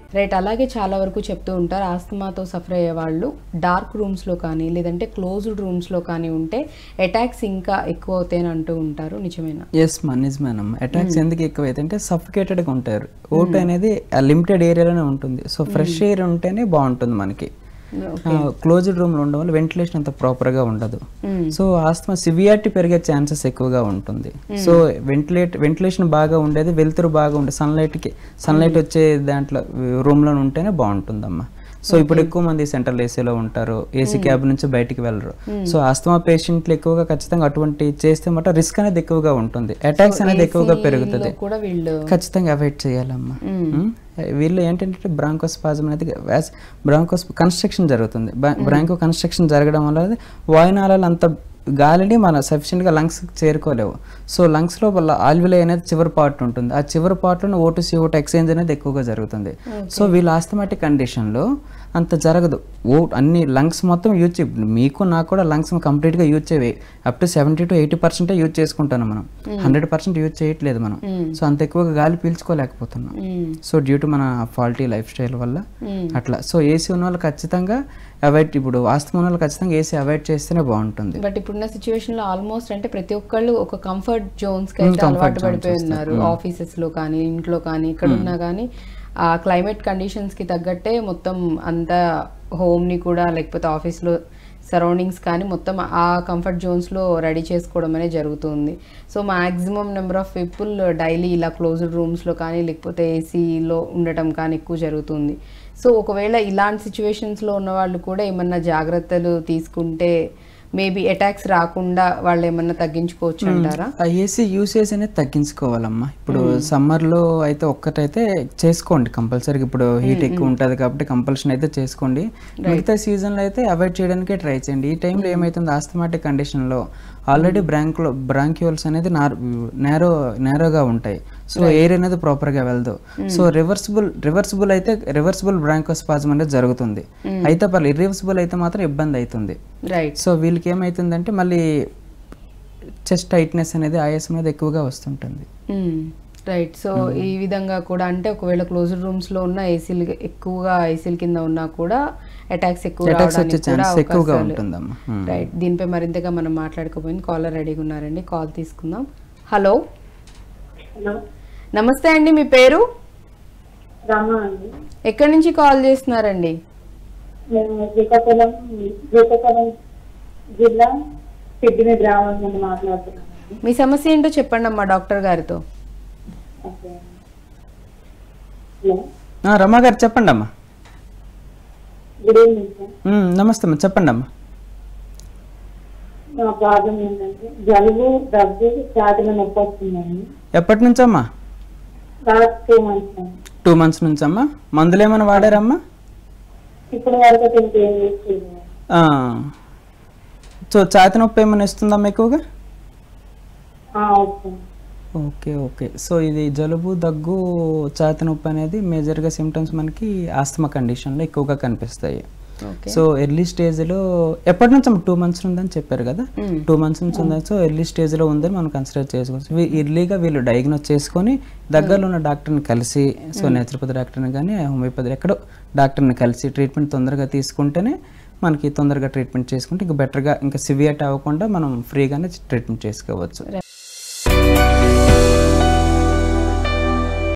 Right అలాగే చాలా వరకు చెప్తూ ఉంటారు ఆస్తమాతో సఫర్ అయ్యే వాళ్ళు డార్క్ రూమ్స్లో కానీ లేదంటే క్లోజ్డ్ రూమ్స్లో కానీ ఉంటే అటాక్స్ ఇంకా ఎక్కువ అవుతాయని అంటూ ఉంటారు నిజమేనా ఎస్ మా నిజమేనమ్మా అటాక్స్ ఎందుకు ఎక్కువ అంటే సఫికేటెడ్గా ఉంటారు ఓటు అనేది లిమిటెడ్ ఏరియాలోనే ఉంటుంది సో ఫ్రెష్ ఎయిర్ ఉంటేనే బాగుంటుంది మనకి క్లోజ్డ్ రూమ్లో ఉండడం వల్ల వెంటిలేషన్ అంత ప్రాపర్గా ఉండదు సో ఆస్తమా సివియారిటీ పెరిగే ఛాన్సెస్ ఎక్కువగా ఉంటుంది సో వెంటిలేట్ వెంటిలేషన్ బాగా ఉండేది వెలుతురు బాగా ఉండే సన్లైట్కి సన్లైట్ వచ్చే దాంట్లో రూమ్లో ఉంటేనే బాగుంటుందమ్మా సో ఇప్పుడు ఎక్కువ మంది సెంట్రల్ ఏసీలో ఉంటారు ఏసీ క్యాబ్ నుంచి బయటికి వెళ్ళరు సో ఆస్తమా పేషెంట్లు ఎక్కువగా ఖచ్చితంగా అటువంటి చేస్తే మాట రిస్క్ అనేది ఎక్కువగా ఉంటుంది అటాక్స్ అనేది ఎక్కువగా పెరుగుతుంది కూడా వీళ్ళు ఖచ్చితంగా అవాయిడ్ చేయాలమ్మా మ్మ్. వీళ్ళు ఏంటంటే బ్రాంకోస్పాజం అనేది బ్రాంకోస్ కన్స్ట్రక్షన్ జరుగుతుంది బ్రాంకో కన్స్ట్రక్షన్ జరగడం వల్ల అది వాయునాళాలు అంత గాలిని మన సఫిషియెంట్గా లంగ్స్ చేరుకోలేవు సో లంగ్స్లో వాళ్ళ ఆల్విలై అనేది చివరి పార్ట్ ఉంటుంది ఆ చివరి పార్ట్లో ఓటు సిఓటు ఎక్స్చేంజ్ అనేది ఎక్కువగా జరుగుతుంది సో వీళ్ళ ఆస్థమాటిక్ కండిషన్లో అంత జరగదు ఓ అన్ని లంగ్స్ మొత్తం యూజ్ చే మీకు నాకు కూడా లంగ్స్ కంప్లీట్గా యూజ్ చేయవే up to seventy to eighty పర్సెంటే యూజ్ చేసుకుంటాను మనం హండ్రెడ్ పర్సెంట్ యూజ్ చేయట్లేదు మనం సో అంత ఎక్కువగా గాలి పీల్చుకోలేకపోతున్నాం సో డ్యూ టు మన ఫాల్టీ లైఫ్ స్టైల్ వల్ల అట్లా సో ఏసీ ఉన్న వాళ్ళు ఖచ్చితంగా అవాయిడ్ ఇప్పుడు ఆస్తమా ఉన్న వాళ్ళు ఖచ్చితంగా ఏసీ అవాయిడ్ చేస్తేనే బాగుంటుంది బట్ ఇప్పుడున్న సిచ్యువేషన్ లో ఆల్మోస్ట్ అంటే ప్రతి ఒక్కళ్ళు ఒక కంఫర్ట్ జోన్స్ కి అయితే అలవాటు పడిపోయి ఉన్నారు ఆఫీసెస్ లో కానీ ఇంట్లో కానీ ఇక్కడ ఉన్నా కానీ ఆ క్లైమేట్ కండిషన్స్ కి తగ్గట్టే మొత్తం అంతా హోమ్ ని కూడా లేకపోతే ఆఫీస్ లో సరౌండింగ్స్ కానీ మొత్తం ఆ కంఫర్ట్ జోన్స్లో రెడీ చేసుకోవడం అనేది జరుగుతుంది so maximum number of people daily ఇలా క్లోజ్డ్ రూమ్స్లో కానీ లేకపోతే ఏసీలో ఉండటం కానీ ఎక్కువ జరుగుతుంది సో ఒకవేళ ఇలాంటి సిచ్యువేషన్స్లో ఉన్న వాళ్ళు కూడా ఏమన్నా జాగ్రత్తలు తీసుకుంటే మేబీ అటాక్స్ రాకుండా వాళ్ళు ఏమన్నా తగ్గించుకోవచ్చు అంటారా ఆ ఏసీ యూసేజ్ అనేది తగ్గించుకోవాలమ్మా ఇప్పుడు సమ్మర్లో అయితే ఒక్కటైతే చేసుకోండి కంపల్సరీగా ఇప్పుడు హీట్ ఎక్కువ ఉంటుంది కాబట్టి కంపల్షన్ అయితే చేసుకోండి మిగతా సీజన్లో అయితే అవాయిడ్ చేయడానికే ట్రై చేయండి ఈ టైంలో ఏమవుతుంది ఆస్థమాటిక్ కండిషన్లో ఆల్రెడీ బ్రాంక్లో బ్రాంక్యూల్స్ అనేది నేరో నేరోగా ఉంటాయి సో ఎయిర్ అనేది ప్రాపర్గా వెళ్దు సో రివర్సిబుల్ రివర్సిబుల్ అయితే రివర్సిబుల్ బ్రాంకోస్పాజం అనేది జరుగుతుంది అయితే పర్లేదు ఇర్రివర్సిబుల్ అయితే మాత్రం ఇబ్బంది అవుతుంది రైట్ సో వీళ్ళకి ఏమవుతుందంటే మళ్ళీ చెస్ట్ టైట్నెస్ అనేది ఆయాసం అనేది ఎక్కువగా వస్తుంటుంది రైట్ సో ఈ విధంగా కూడా అంటే ఒకవేళ క్లోజ్డ్ రూమ్స్ లో ఉన్న ఏసీలు ఎక్కువగా ఏసీల కింద ఉన్నా కూడా అటాక్స్ ఎక్కువ అటాక్స్ వచ్చే రావడానికి కూడా ఛాన్స్ ఎక్కువగా అవకాశాలు ఉంటుందమ్మా Hmm. రైట్ దీనిపై మరింతగా మనం మాట్లాడుకోపోయింది కాలర్ రెడీగా ఉన్నారండి కాల్ తీసుకుందాం హలో హలో నమస్తే అండి మీ పేరు రమ అండి ఎక్కడి నుంచి కాల్ చేస్తున్నారండి మేము శ్రీకాకుళం శ్రీకాకుళం జిల్లా సిద్ధిని గ్రామం నుండి మాట్లాడుతున్నాను మీ సమస్య ఏంటో చెప్పండి అమ్మా డాక్టర్ గారితో ఓకే హలో ఆ, రమా గారు చెప్పండి అమ్మా గుడ్ ఈవినింగ్ సార్ మ్మ్, నమస్తే అమ్మా చెప్పండి అమ్మా నా ప్రాబ్లం ఏంటంటే జలుబు దగ్గు ఛాతిలో నొప్పి వస్తుందండి ఎప్పటి నుంచమ్మా last two months two months నుంచమ్మా మందులు ఏమైనా వాడారమ్మా ఇప్పుడు వరకు అయితే ఇంకేం యూజ్ చేయలేదు ఆ. సో ఛాతి నొప్పి ఏమైనా ఇస్తుందమ్మా ఎక్కువగా ఆ, ఓకే ఓకే ఓకే సో ఇది జలుబు దగ్గు ఛాతి నొప్పి అనేది మేజర్గా సిమ్టమ్స్ మనకి ఆస్తమా కండిషన్లో ఎక్కువగా కనిపిస్తాయి ఓకే సో ఎర్లీ స్టేజ్లో ఎప్పటి నుంచి టూ మంత్స్ ఉందని చెప్పారు కదా టూ మంత్స్ నుంచి ఉందని సో ఎర్లీ స్టేజ్లో ఉందని మనం కన్సిడర్ చేసుకోవచ్చు వీ- ఎర్లీగా వీళ్ళు డయాగ్నోస్ చేసుకొని దగ్గరలో ఉన్న డాక్టర్ని కలిసి సో నేచురోపతి డాక్టర్ని కానీ హోమియోపతి ఎక్కడో డాక్టర్ని కలిసి ట్రీట్మెంట్ తొందరగా తీసుకుంటేనే మనకి తొందరగా ట్రీట్మెంట్ చేసుకుంటే ఇంకా బెటర్గా ఇంకా సివియర్ అవ్వకుండా మనం ఫ్రీగానే ట్రీట్మెంట్ చేసుకోవచ్చు